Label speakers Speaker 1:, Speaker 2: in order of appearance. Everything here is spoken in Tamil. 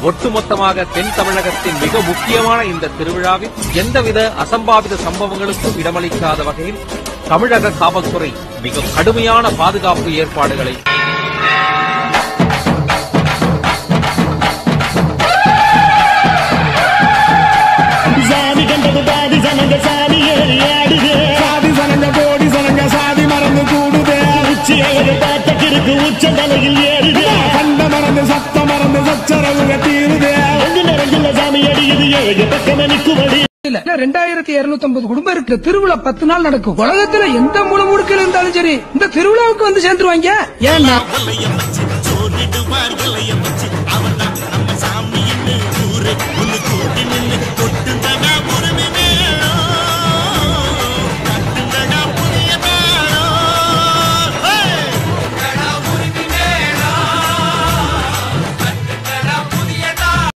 Speaker 1: ஒட்டுமொத்தமாக தென் தமிழகத்தின் மிக முக்கியமான இந்த திருவிழாவில் எந்தவித அசம்பாவித சம்பவங்களுக்கும் இடமளிக்காத வகையில் தமிழக காவல்துறை மிக கடுமையான பாதுகாப்பு ஏற்பாடுகளை
Speaker 2: சாமி கண்டது பாதி சனங்க சாமி ஏறி ஆடுது
Speaker 3: சாதி சனங்க கோடி சனங்க சாதி மறந்து கூடுதே
Speaker 2: உச்சி அழகு பார்த்த கிறுக்கு உச்ச தலையில் ஏறுது
Speaker 3: கண்ட மறந்து சத்த மறந்து சச்சரவுக தீருதே
Speaker 2: எங்கு நிறைஞ்சுள்ள சாமி அடியுது ஏழு பக்கம் நிற்குமடி
Speaker 4: இல்ல ரெண்டாயிரத்தி இருநூத்தி ஐம்பது குடும்பம் இருக்கு திருவிழா பத்து நாள் நடக்கும் உலகத்துல எந்த மூல முடுக்கில் இருந்தாலும் சரி இந்த திருவிழாவுக்கு வந்து சேர்ந்துருவாங்க ஏன்னா
Speaker 5: வலையம் வச்சு சோதிடுவார் வலையம்